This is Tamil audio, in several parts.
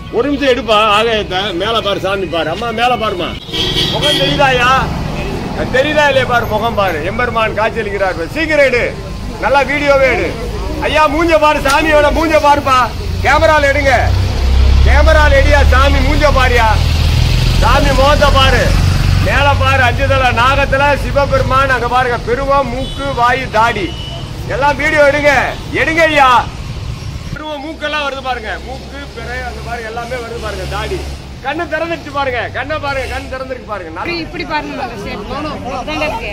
ஒரு நிமிஷம் எடுப்பா ஆகாயத்தை மேல பாரு சாமி பாரு அம்மா மேல பாருமா முகம் தெரியுதாயா தெரியுதா இல்லையா பாரு முகம் பாரு எம்பெருமான் காட்சியளிக்கிறார் பாரு. சீக்கிரம் எடு நல்லா வீடியோவே எடு ஐயா மூஞ்ச பாரு சாமியோட மூஞ்ச பாருப்பா கேமரால எடுங்க கேமரால எடியா சாமி மூஞ்ச பாரியா சாமி முகத்தை பாரு மேல பாரு அஞ்சுதல நாகத்துல சிவபெருமான் அங்க பாருங்க பெருவம் மூக்கு வாயு தாடி எல்லாம் வீடியோ எடுங்க எடுங்க ஐயா பெருவம் மூக்கெல்லாம் வருது பாருங்க மூக்கு பிறை அங்க பாருங்க எல்லாமே வருது பாருங்க தாடி கண்ணு திறந்துச்சு பாருங்க கண்ணை பாருங்க கண் திறந்துருக்கு பாருங்க நல்லா இப்படி இப்படி பாருங்க அந்த ஷேப் அதாங்க இருக்கு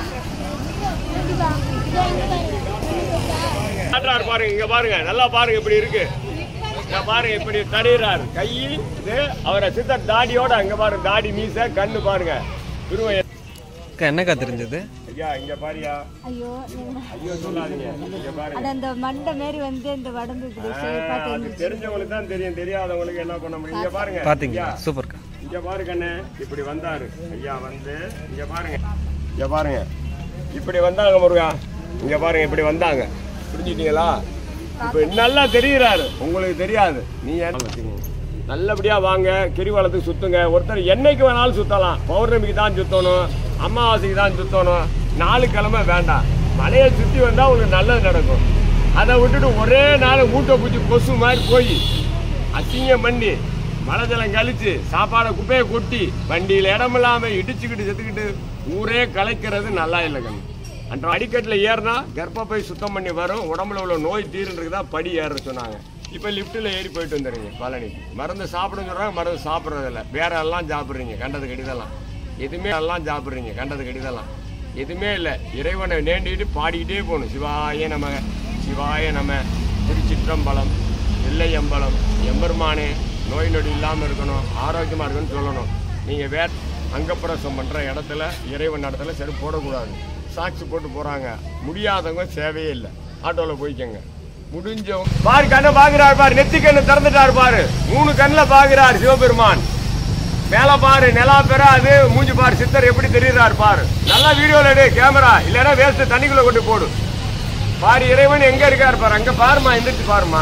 காட்டுறாரு பாருங்க இங்க பாருங்க நல்லா பாருங்க இப்படி இருக்கு இங்க பாருங்க இப்படி தடையிறாரு கை இது அவரை சித்தர் தாடியோட அங்க பாருங்க தாடி மீச கண்ணு பாருங்க திருவ அக்கா என்னக்கா தெரிஞ்சது ஐயா இங்க பாரியா ஐயோ நீங்க- ஐயோ சொல்லாதீங்க இங்க பாருங்க அது அந்த மண்டை மாரி வந்து இந்த உடம்பு இப்படி ஷேப்பா அது தெரிஞ்சிச்சு தெரிஞ்சவங்களுக்கு தான் தெரியும் தெரியாதவங்களுக்கு என்ன பண்ண முடியும் இங்க பாருங்க பாத்தீங்களா ஐயா, சூப்பர்க்கா இங்க பாருங்க அண்ணே இப்படி வந்தாரு ஐயா வந்து இங்க பாருங்க இங்க பாருங்க இப்படி வந்தாங்க முருகா இங்க பாருங்க இப்படி வந்தாங்க புரிஞ்சுட்டீங்களா இப்ப நல்லா தெரியுறாரு உங்களுக்கு தெரியாது நீ ஏன் வச்சுக்கோங்க நல்லபடியா வாங்க கிரிவலத்துக்கு சுத்துங்க ஒருத்தர் என்னைக்கு வேணாலும் சுத்தலாம் பௌர்ணமிக்கு தான் சுத்தணும் அமாவாசைக்கு தான் சுத்தணும் நாலு கிழமை வேண்டாம் மலையை சுத்தி வந்தா உங்களுக்கு நல்லது நடக்கும் அதை விட்டுட்டு ஒரே நாள் மூட்டை பூச்சி கொசு மாதிரி போய் அசிங்கம் பண்ணி மழை ஜலம் கழிச்சு சாப்பாடை குப்பையை கொட்டி வண்டியில் இடம் இல்லாம இடிச்சுக்கிட்டு செத்துக்கிட்டு ஊரே கலைக்கிறது நல்லா இல்லை கண்ணு அன்ற அடிக்கட்டில் ஏறினா கர்ப்பப்பை சுத்தம் பண்ணி வரும் உடம்புல உள்ள நோய் தீருன்றதுக்கு தான் படி ஏற சொன்னாங்க இப்போ லிஃப்ட்டில் ஏறி போயிட்டு வந்துடுங்க பழனிக்கு மருந்து சாப்பிடுன்னு சொல்கிறாங்க மருந்து சாப்பிட்றதில்ல வேற எல்லாம் சாப்பிட்றீங்க கண்டது கடிதெல்லாம் எதுவுமே எல்லாம் சாப்பிட்றீங்க கண்டது கடிதெல்லாம் எதுவுமே இல்லை இறைவனை வேண்டிட்டு பாடிக்கிட்டே போகணும் சிவாய நம சிவாய நம திருச்சிற்றம்பலம் வெள்ளையம்பலம் எம்பெருமானே நோய் நொடி இல்லாமல் இருக்கணும் ஆரோக்கியமாக இருக்கணும்னு சொல்லணும் நீங்கள் வே அங்கப்பிரசம் பண்ணுற இடத்துல இறைவன் இடத்துல சரி போடக்கூடாது சாட்சி போட்டு போகிறாங்க முடியாதவங்க சேவையே இல்லை ஆட்டோவில் போய்க்கங்க முடிஞ்சவங்க பாரு கண்ணை பார்க்குறாரு பாரு நெத்தி கண்ணு திறந்துட்டாரு பாரு மூணு கண்ணில் பார்க்குறாரு சிவபெருமான் மேல பாரு நிலா பெற அது மூஞ்சி பாரு சித்தர் எப்படி தெரியுறாரு பாரு நல்லா வீடியோல எடு கேமரா இல்லைன்னா வேஸ்ட் தண்ணிக்குள்ள கொண்டு போடு பாரு இறைவன் எங்க இருக்காரு பாரு அங்க பாருமா எந்திரிச்சு பாருமா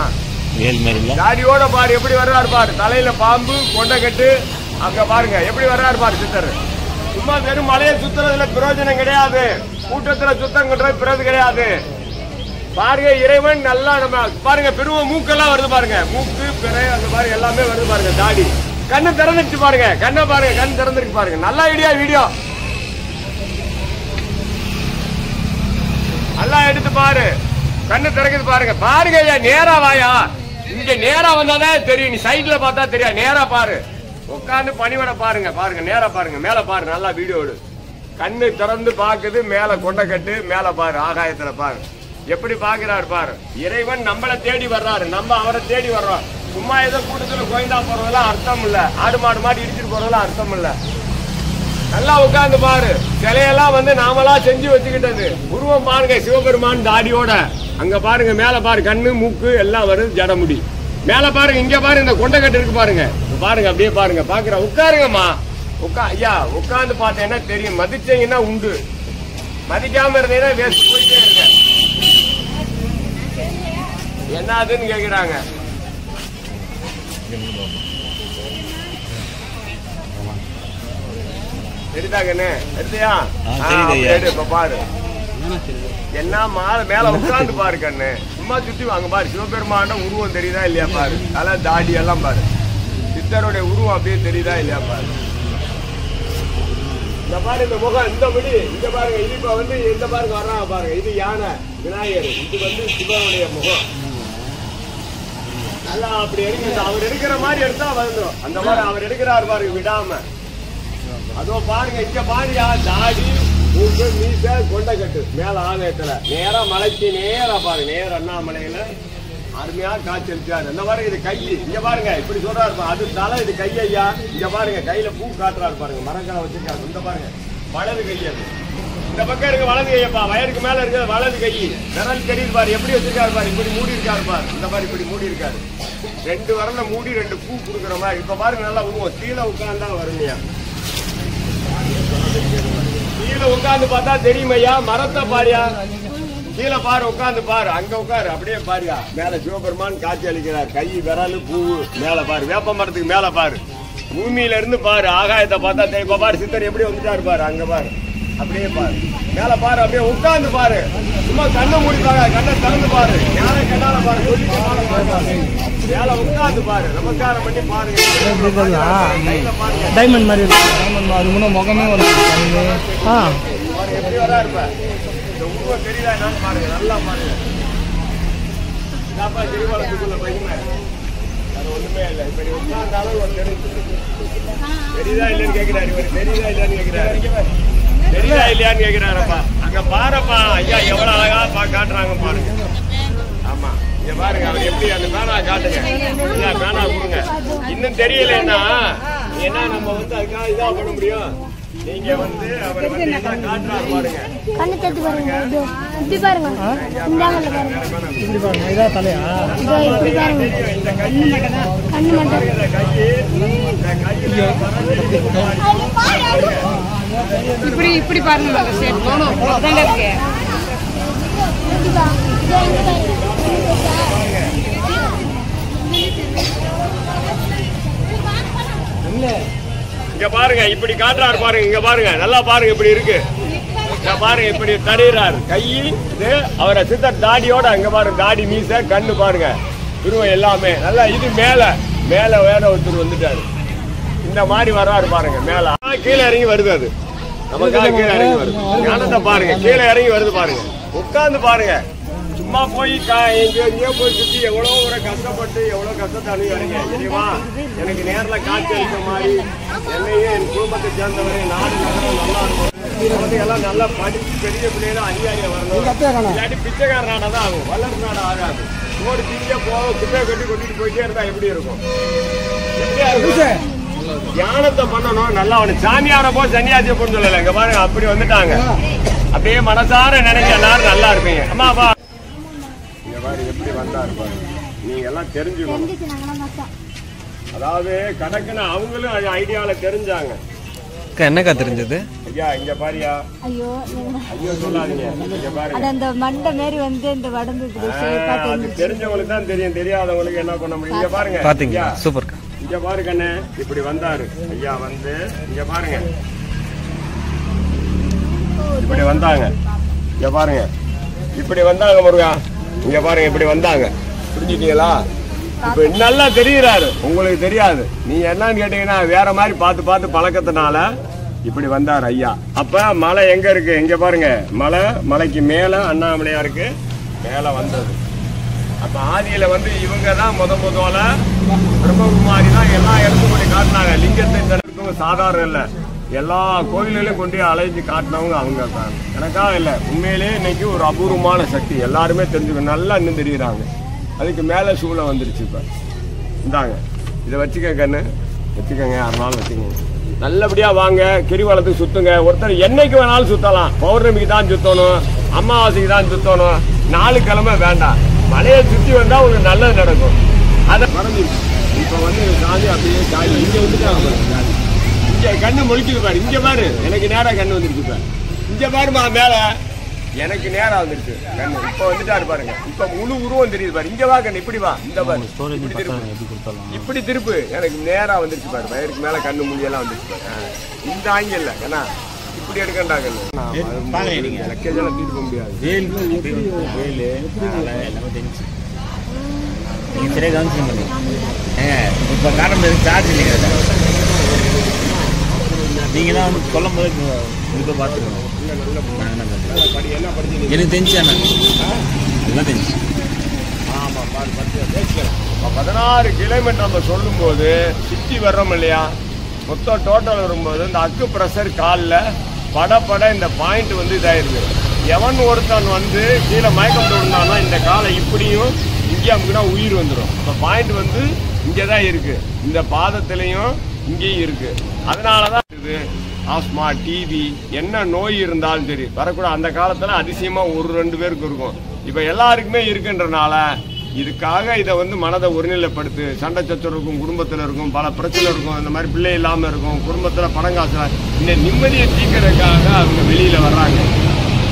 தாடியோட பாரு எப்படி வர்றாரு பாரு தலையில பாம்பு கொண்டை கட்டு அங்க பாருங்க எப்படி வர்றாரு பாரு சித்தர் சும்மா வெறும் மலையை சுத்துறதுல பிரயோஜனம் கிடையாது கூட்டத்துல சுத்தம் கட்டுறது பிறகு கிடையாது பாருங்க இறைவன் நல்லா நம்ம பாருங்க பெருவ மூக்கெல்லாம் வருது பாருங்க மூக்கு பிறை அந்த பாருங்க எல்லாமே வருது பாருங்க தாடி கண்ணு திறந்துச்சு பாருங்க கண்ணை பாருங்க கண் திறந்துருக்கு பாருங்க நல்லா ஐடியா வீடியோ நல்லா எடுத்து பாரு கண்ணு திறக்குது பாருங்க பாருங்க ஐயா நேரா வாயா இங்க நேரா வந்தாதான் தெரியும் நீ சைடுல பார்த்தா தெரியாது நேரா பாரு உட்காந்து பணிவடை பாருங்க பாருங்க நேரா பாருங்க மேல பாரு நல்லா வீடியோ எடு கண்ணு திறந்து பாக்குது மேல கொண்டை கட்டு மேல பாரு ஆகாயத்துல பாரு எப்படி பாக்குறாரு பாரு இறைவன் நம்மள தேடி வர்றாரு நம்ம அவரை தேடி வர்றோம் சும்மா ஏதோ கூட்டத்துல கோயந்தா போறதெல்லாம் அர்த்தம் இல்ல ஆடு மாடு மாடி இடிச்சிட்டு போறதெல்லாம் அர்த்தம் இல்ல நல்லா உட்கார்ந்து பாரு சிலையெல்லாம் வந்து நாமளா செஞ்சு வச்சுக்கிட்டது உருவம் பாருங்க சிவபெருமான் தாடியோட அங்க பாருங்க மேல பாரு கண்ணு மூக்கு எல்லாம் வருது ஜடமுடி மேல பாருங்க இங்க பாருங்க இந்த கொண்டைக்கட்டு இருக்கு பாருங்க இங்க பாருங்க அப்படியே பாருங்க பாக்குற உட்காருங்கம்மா உட்கா ஐயா உட்கார்ந்து பார்த்தேன்னா தெரியும் மதிச்சீங்கன்னா உண்டு மதிக்காம இருந்தீங்கன்னா வேஸ்ட் போயிட்டே இருங்க என்னதுன்னு கேக்குறாங்க எடுத்தா கண்ணு எடுத்தியா ஆ, அப்படியே எடு, இப்ப பாரு என்ன மாலை மேல உட்கார்ந்து பாரு கண்ணு சும்மா சுத்தி வாங்க பாரு சிவபெருமான உருவம் தெரியுதா இல்லையா பாரு தலை தாடி எல்லாம் பாரு சித்தருடைய உருவம் அப்படியே தெரியுதா இல்லையா பாரு இந்த பாரு இந்த முகம் இந்த முடி இந்த பாருங்க இது இப்ப வந்து இந்த பாருங்க வர்றாங்க பாருங்க இது யானை விநாயகர் இது வந்து சிவனுடைய முகம் நல்லா அப்படி எடுக்க அவர் எடுக்கிற மாதிரி எடுத்தா வந்துடும் அந்த மாதிரி அவர் எடுக்கிறாரு பாருங்க விடாம அதோ பாருங்க இங்க பாருயா தாடி மூக்கு மீச கொண்டைக்கட்டு மேல ஆலயத்துல நேரா மலைக்கு நேரா பாருங்க நேரா அண்ணாமலையில அருமையா காய்ச்சலிச்சாரு இந்த பாருங்க இது கை இங்க பாருங்க இப்படி சொல்றாரு பாரு. அது தலை இது கை ஐயா இங்க பாருங்க கையில பூ காட்டுறாரு பாருங்க மரக்கால வச்சிருக்காரு இந்த பாருங்க வலது கை அது இந்த பக்கம் இருக்கு வலது கையப்பா வயருக்கு மேல இருக்கிறது வலது கை விரல் தெரியுது பாரு எப்படி வச்சிருக்காரு பாரு இப்படி மூடி இருக்காரு பாரு இந்த மாதிரி இப்படி மூடி இருக்காரு ரெண்டு வரல மூடி ரெண்டு பூ கொடுக்குற மாதிரி இப்ப பாருங்க நல்லா உருவம் கீழே உட்கார்ந்தா வருமையா கீழே உட்கார்ந்து பார்த்தா தெரியுமையா மரத்தை பாரியா கீழே பாரு உட்கார்ந்து பாரு அங்க உட்காரு அப்படியே பாருயா மேல சிவபெருமான் காட்சி அளிக்கிறார் கை விரல் பூ மேல பாரு வேப்ப மரத்துக்கு மேல பாரு பூமியில இருந்து பாரு ஆகாயத்தை பார்த்தா தெரியும். இப்ப பாரு சித்தர் எப்படி வந்துட்டாரு பாரு அங்க பாரு அப்படியே பாரு மேல பாரு அப்படியே உட்கார்ந்து பாரு சும்மா கண்ணை மூடி பாரு கண்ணை திறந்து பாரு மேல கண்ணால பாரு சொல்லி கண்ணால பாரு மேல உட்கார்ந்து பாரு நமஸ்காரம் பண்ணி பாருங்க கையில பாருங்க டைமண்ட் மாதிரி இருக்கு டைமண்ட் அது முன்ன முகமே வந்து கண்ணு ஆ பாருங்க எப்படி வரா இருப்ப இந்த உருவம் தெரியுதா என்னன்னு பாருங்க நல்லா பாருங்க இதாப்பா திருவள்ளத்துக்குள்ள பையன் அது ஒண்ணுமே இல்லை இப்ப நீ உட்கார்ந்தாலும் ஒரு தெரியுது தெரியுதா இல்லைன்னு கேட்கிறாரு இவர் தெரியுதா இல்லையான்னு கேட்கிறாரு தெரியுதா இல்லையான்னு கேட்கிறாரப்பா அங்க பாருப்பா ஐயா எவ்வளவு அழகா பா காட்டுறாங்க பாருங்க ஆமா இங்க பாருங்க அவர் எப்படி அந்த பேனா காட்டுங்க ஐயா பேனா கொடுங்க இன்னும் தெரியலன்னா ஏன்னா நம்ம வந்து அதுக்காக இதா பண்ண முடியும் நீங்க வந்து அவர் வந்து என்ன காட்டுறாரு பாருங்க கண்ணு தட்டு பாருங்க இதோ இப்படி பாருங்க இந்தாங்கல்ல பாருங்க இப்படி பாருங்க இதான் தலையா இதோ இப்படி பாருங்க இந்த கையை கண்ணு மட்டும் இந்த கையை இந்த கையில இப்படி இப்படி பாருங்க நல்ல ஷேப் அப்படிதாங்க இருக்கு இதோ இங்க பாருங்க. இங்க பாருங்க இப்படி காட்டுறாரு பாருங்க இங்க பாருங்க நல்லா பாருங்க இப்படி இருக்கு இங்க பாருங்க இப்படி தடையிறாரு கை இது அவரை சித்தர் தாடியோட அங்க பாருங்க தாடி மீச கண்ணு பாருங்க துருவம் எல்லாமே நல்லா இது மேல மேல வேற ஒருத்தர் வந்துட்டாரு இந்த மாதிரி வர்றாரு பாருங்க மேல ஆ, கீழே இறங்கி வருது அது நமக்காக கீழே இறங்கி வருது ஞானத்தை பாருங்க கீழே இறங்கி வருது பாருங்க உட்கார்ந்து பாருங்க சும்மா போய் கா- எங்கேயோ எங்கேயோ போய் சுத்தி எவ்வளோ ஒரு கஷ்டப்பட்டு எவ்வளோ கஷ்டத்தை அணுகிறீங்க தெரியுமா எனக்கு நேரில் காட்சி அளித்த மாதிரி என்னையும் என் குடும்பத்தை சேர்ந்தவரை நாடு நகரம் நல்லா இருக்கும் குழந்தைகள்லாம் நல்லா படிச்சு பெரிய பிள்ளைகள அதிகாரியா வரணும் இல்லாட்டி பிச்சைக்காரனாட தான் ஆகும் வல்லர் நாடு ஆகாது ஓடி திங்க போக குப்பையை கட்டி கொட்டிட்டு போயிட்டே இருந்தா எப்படி இருக்கும் எப்படியா இருக்கும் தியானத்தை பண்ணணும் நல்லா அவனு சாமியார போ சன்னியாசிய போன்னு சொல்லல இங்க பாருங்க அப்படி வந்துட்டாங்க அப்படியே மனசார நினைக்க எல்லாரும் நல்லா இருப்பீங்க அம்மா அப்பா இங்க பாரு எப்படி வந்தாரு பாரு நீங்க எல்லாம் தெரிஞ்சுக்கணும் தெரிஞ்சுச்சு நாங்களாம் மொத்தம் அதாவது கணக்குன்னு அவங்களும் அது ஐடியால தெரிஞ்சாங்க அக்கா என்னக்கா தெரிஞ்சது ஐயா இங்க பாரியா ஐயோ நீங்க ஐயோ சொல்லாதீங்க இங்க பாருங்க அது அந்த மண்டை மாரி வந்து இந்த உடம்பு இப்படி ஷேப்பா ஆ, அது தெரிஞ்சுச்சு தெரிஞ்சவங்களுக்கு தான் தெரியும் தெரியாதவங்களுக்கு என்ன பண்ண முடியும் இங்க பாருங்க பாத்தீங்களா ஐயா, சூப்பர்க்கா இங்க பாரு கண்ணு இப்படி வந்தாரு ஐயா வந்து இங்க பாருங்க இப்படி வந்தாங்க இங்க பாருங்க இப்படி வந்தாங்க முருகா இங்க பாருங்க இப்படி வந்தாங்க புரிஞ்சுட்டீங்களா இப்ப நல்லா தெரியுறாரு உங்களுக்கு தெரியாது நீங்க என்னன்னு கேட்டீங்கன்னா வேற மாதிரி பார்த்து பார்த்து பழக்கத்தினால இப்படி வந்தார் ஐயா அப்ப மலை எங்க இருக்கு இங்க பாருங்க மலை மலைக்கு மேல அண்ணாமலையாருக்கு மேல வந்தது அப்ப ஆதியில வந்து இவங்க தான் முத முதல்ல பிரம்மகுமாரி தான் எல்லா இடத்துக்கும் கொண்டு காட்டினாங்க லிங்கத்தை இந்த இடத்துக்கும் சாதாரணம் இல்ல எல்லா கோயில்களையும் கொண்டு போய் அலைஞ்சு காட்டினவங்க அவங்க தான் எனக்காக இல்ல உண்மையிலேயே இன்னைக்கு ஒரு அபூர்வமான சக்தி எல்லாருமே தெரிஞ்சுக்கணும் நல்லா இன்னும் தெரியுறாங்க அதுக்கு மேல சூளை வந்துருச்சு இப்ப இந்தாங்க இதை வச்சுக்க கண்ணு வச்சுக்கோங்க யாருனாலும் வச்சுக்கோங்க நல்லபடியா வாங்க கிரிவலத்துக்கு சுத்துங்க ஒருத்தர் என்னைக்கு வேணாலும் சுத்தலாம் பௌர்ணமிக்கு தான் சுத்தணும் அமாவாசைக்கு தான் சுத்தணும் நாலு கிழமை வேண்டாம் மலையை சுத்தி வந்தா உங்களுக்கு நல்லது நடக்கும் அதை மறந்துருச்சு இப்ப வந்து சாமி அப்படியே காய் இங்க வந்துட்டாங்க பாரு சாமி. இங்க கண்ணு முழிக்குது பாரு இங்க பாரு எனக்கு நேரா கண்ணு வந்துருச்சு பாரு இங்க பாருமா மேல எனக்கு நேரா வந்துருச்சு கண்ணு இப்ப வந்துட்டாரு பாருங்க இப்ப முழு உருவம் தெரியுது பாரு இங்க வா கண்ணு இப்படி வா இந்த பாரு இப்படி திருப்பு இப்படி திருப்பு எனக்கு நேரா வந்துருச்சு பாரு வயிறுக்கு மேல கண்ணு முடியெல்லாம் வந்துருச்சு பாரு ஆ. இந்த ஆங்கிள் ஏன்னா இப்படி எடுக்கண்டா கண்ணு லக்கேஜ் எல்லாம் தூக்கிட்டு போக முடியாது நீங்க சரியா கவனிச்சு ஏங்க இப்போ காரணம் சார்ஜ் இல்லைங்க நீங்க தான் வந்து சொல்லும் போது இப்போ பார்த்துருக்கோம் படி என்ன படிச்சு எனக்கு தெரிஞ்சு அண்ணா எல்லாம் தெரிஞ்சு ஆமா பாரு பத்து பேசிக்கலாம் இப்ப பதினாறு கிலோமீட்டர் நம்ம சொல்லும்போது சுத்தி வர்றோம் இல்லையா மொத்தம் டோட்டல் வரும்போது இந்த அக்கு ப்ரெஷர் காலில் பட பட இந்த பாயிண்ட் வந்து இதாயிருது எவன் ஒருத்தன் வந்து கீழே மயக்கம் விழுந்தானா இந்த காலை இப்படியும் இங்கே அமுக்குனா உயிர் வந்துடும் இப்போ பாயிண்ட் வந்து இங்கே தான் இருக்கு இந்த பாதத்திலையும் இங்கேயும் இருக்கு அதனால தான் இது ஆஸ்மா டிவி என்ன நோய் இருந்தாலும் சரி வரக்கூட அந்த காலத்துல அதிசயமா ஒரு ரெண்டு பேருக்கு இருக்கும் இப்ப எல்லாருக்குமே இருக்குன்றனால இதுக்காக இதை வந்து மனதை ஒருநிலைப்படுத்து சண்டை சச்சரவு இருக்கும் குடும்பத்துல இருக்கும் பல பிரச்சனை இருக்கும் இந்த மாதிரி பிள்ளை இல்லாம இருக்கும் குடும்பத்துல பணம் காசு இந்த நிம்மதியை தீக்கிறதுக்காக அவங்க வெளியில வர்றாங்க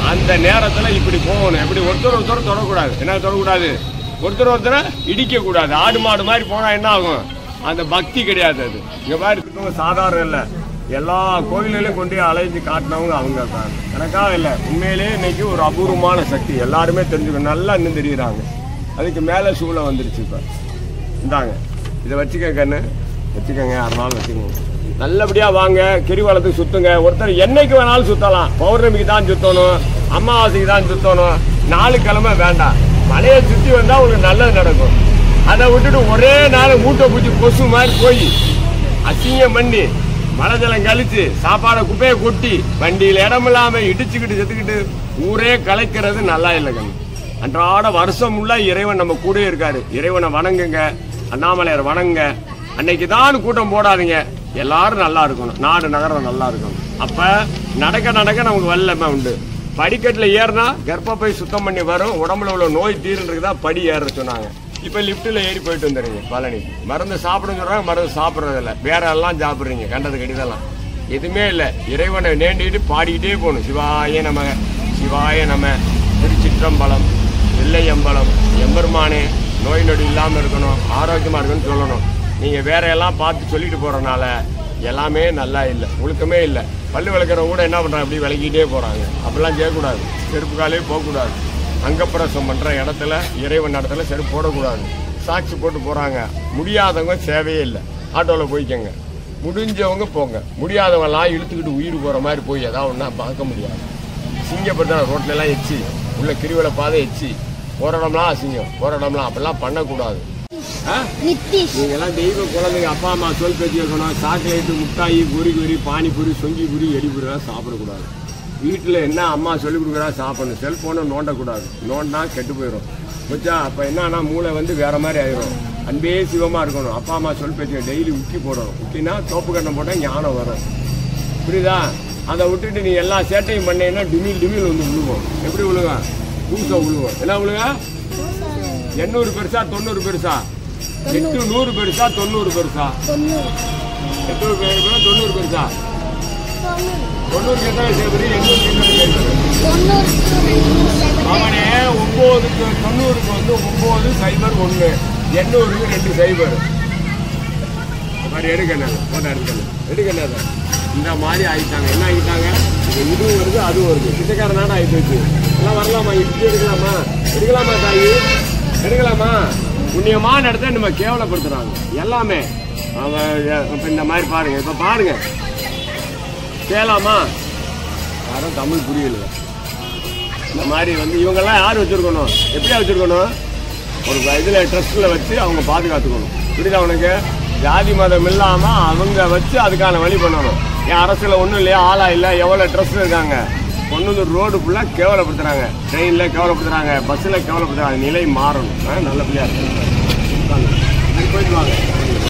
அந்த நேரத்துல இப்படி போகணும் எப்படி ஒருத்தர் ஒருத்தர் தொடக்கூடாது என்ன தொடக்கூடாது ஒருத்தர் ஒருத்தரை இடிக்க கூடாது ஆடு மாடு மாதிரி போனா என்ன ஆகும் அந்த பக்தி கிடையாது அது இங்க மாதிரி இருக்கவங்க சாதாரண இல்ல எல்லா கோயில்களையும் கொண்டு போய் அலைஞ்சு காட்டினவங்க அவங்க தான் எனக்காக இல்லை உண்மையிலேயே இன்னைக்கு ஒரு அபூர்வமான சக்தி எல்லாருமே தெரிஞ்சுக்கணும் நல்லா இன்னும் தெரியுறாங்க அதுக்கு மேலே சூளை வந்துருச்சு இப்போ இந்தாங்க இதை வச்சுக்க கண்ணு வச்சுக்கோங்க யாருனாலும் வச்சுக்கோங்க நல்லபடியா வாங்க கிரிவலத்துக்கு சுத்துங்க ஒருத்தர் என்னைக்கு வேணாலும் சுத்தலாம் பௌர்ணமிக்கு தான் சுத்தணும் அமாவாசைக்கு தான் சுத்தணும் நாலு கிழமை வேண்டாம் மலையை சுத்தி வந்தா உங்களுக்கு நல்லது நடக்கும் அதை விட்டுட்டு ஒரே நாள் மூட்டை பூச்சி கொசு மாதிரி போய் அசிங்கம் பண்ணி மழை ஜலம் கழிச்சு சாப்பாடை குப்பையை கொட்டி வண்டியில் இடம் இல்லாம இடிச்சுக்கிட்டு செத்துக்கிட்டு ஊரே கலைக்கிறது நல்லா இல்லை கண்ணு அன்றாட வருஷம் உள்ள இறைவன் நம்ம கூட இருக்காரு இறைவனை வணங்குங்க அண்ணாமலையார் வணங்குங்க அன்னைக்கு தான் கூட்டம் போடாதீங்க எல்லாரும் நல்லா இருக்கணும் நாடு நகரம் நல்லா இருக்கணும் அப்ப நடக்க நடக்க நமக்கு வல்லமை உண்டு படிக்கட்டுல ஏறினா கர்ப்பப்பை சுத்தம் பண்ணி வரும் உடம்புல உள்ள நோய் தீருன்றதுக்கு தான் படி ஏற சொன்னாங்க இப்ப லிப்ட்ல ஏறி போயிட்டு வந்துடுங்க பழனி மருந்து சாப்பிடுன்னு சொல்றாங்க மருந்து சாப்பிடுறது இல்ல வேற எல்லாம் சாப்பிடுறீங்க கண்டது கடிதெல்லாம் எதுவுமே இல்லை இறைவனை நேண்டிட்டு பாடிக்கிட்டே போகணும் சிவாய நம சிவாய நம திருச்சிற்றம்பலம் வெள்ளையம்பலம் எம்பெருமானே நோய் நொடி இல்லாமல் இருக்கணும் ஆரோக்கியமாக இருக்கணும்னு சொல்லணும் நீங்கள் வேற எல்லாம் பார்த்து சொல்லிட்டு போகிறனால எல்லாமே நல்லா இல்லை ஒழுக்கமே இல்லை பல்லு விளக்குற கூட என்ன பண்ணுறாங்க அப்படி விளக்கிட்டே போகிறாங்க அப்படிலாம் செய்யக்கூடாது செருப்பு காலே போகக்கூடாது அங்கப்பிரசம் பண்ணுற இடத்துல இறைவன் இடத்துல செருப்பு போடக்கூடாது சாட்சி போட்டு போகிறாங்க முடியாதவங்க சேவையே இல்லை ஆட்டோவில் போய்க்கங்க முடிஞ்சவங்க போங்க முடியாதவங்கலாம் இழுத்துக்கிட்டு உயிர் போகிற மாதிரி போய் ஏதாவது ஒன்றா பார்க்க முடியாது சிங்கப்பட்டு ரோட்ல எல்லாம் எச்சி உள்ள கிரிவல பாதை எச்சி போற இடம்லாம் அசிங்கம் போற இடம்லாம் அப்படிலாம் பண்ணக்கூடாது ஆ? நித்திஷ் நீங்க எல்லாம் தெய்வ குழந்தைங்க அப்பா அம்மா சொல் பேச்சு வைக்கணும் சாக்லேட்டு முட்டாயி குறி குறி பானிபூரி சொங்கி குறி எரிபுரி எல்லாம் சாப்பிடக்கூடாது வீட்டில் என்ன அம்மா சொல்லி கொடுக்குறா சாப்பிடணும் செல்போனை நோண்டக்கூடாது நோண்டா கெட்டு போயிடும் வச்சா அப்போ என்னன்னா மூளை வந்து வேற மாதிரி ஆயிரும் அன்பே சிவமா இருக்கணும் அப்பா அம்மா சொல் பேச்சு டெய்லி உக்கி போடணும் உக்கினா தோப்பு கண்ணம் போட்டால் ஞானம் வரும் புரியுதா அதை விட்டுட்டு நீ எல்லா சேட்டையும் பண்ணீங்கன்னா டிமில் டிமில் வந்து விழுவோம் எப்படி விழுங்க பூசை விழுவோம் என்ன விழுங்க எண்ணூறு பெருசா தொண்ணூறு பெருசா எட்டு நூறு பெருசா தொண்ணூறு பெருசா தொண்ணூறு எட்நூறு பெருசா தொண்ணூறு பெருசா தொண்ணூறுக்கு எத்தனை சேர்த்து எண்ணூறுக்கு எத்தனை சேர்த்து தொண்ணூறு அவனே ஒன்பதுக்கு தொண்ணூறுக்கு வந்து ஒன்பது சைபர் ஒன்று எண்ணூறுக்கு ரெண்டு சைபர் இந்த மாதிரி எடுக்கணும் போட்டோ எடுக்கணும் எடுக்கணும் இந்த மாதிரி ஆகிட்டாங்க என்ன ஆகிட்டாங்க இது இதுவும் வருது அதுவும் வருது பிச்சைக்காரனாட ஆகி போச்சு எல்லாம் வரலாமா இப்படி எடுக்கலாமா எடுக்கலாமா தாயி எடுக்கலாமா புண்ணியமான இடத்த நம்ம கேவலப்படுத்துறாங்க எல்லாமே அவன் இப்போ இந்த மாதிரி பாருங்க இப்போ பாருங்க கேளாமா யாரும் தமிழ் புரியல இந்த மாதிரி வந்து இவங்கெல்லாம் யார் வச்சிருக்கணும் எப்படியா வச்சிருக்கணும் ஒரு இதில் ட்ரஸ்ட்டில் வச்சு அவங்க பாதுகாத்துக்கணும் புரியுதா உனக்கு ஜாதி மதம் இல்லாமல் அவங்க வச்சு அதுக்கான வழி பண்ணணும் ஏன் அரசில் ஒன்றும் இல்லையா ஆளா இல்லை எவ்வளோ ட்ரஸ்ட் இருக்காங்க கொண்டு வந்து ரோடு ஃபுல்லாக கேவலப்படுத்துறாங்க ட்ரெயினில் கேவலப்படுத்துறாங்க பஸ்ஸில் கேவலப்படுத்துறாங்க நிலை மாறணும் ஆ, நல்லபடியா இருக்கு போயிட்டு வாங்க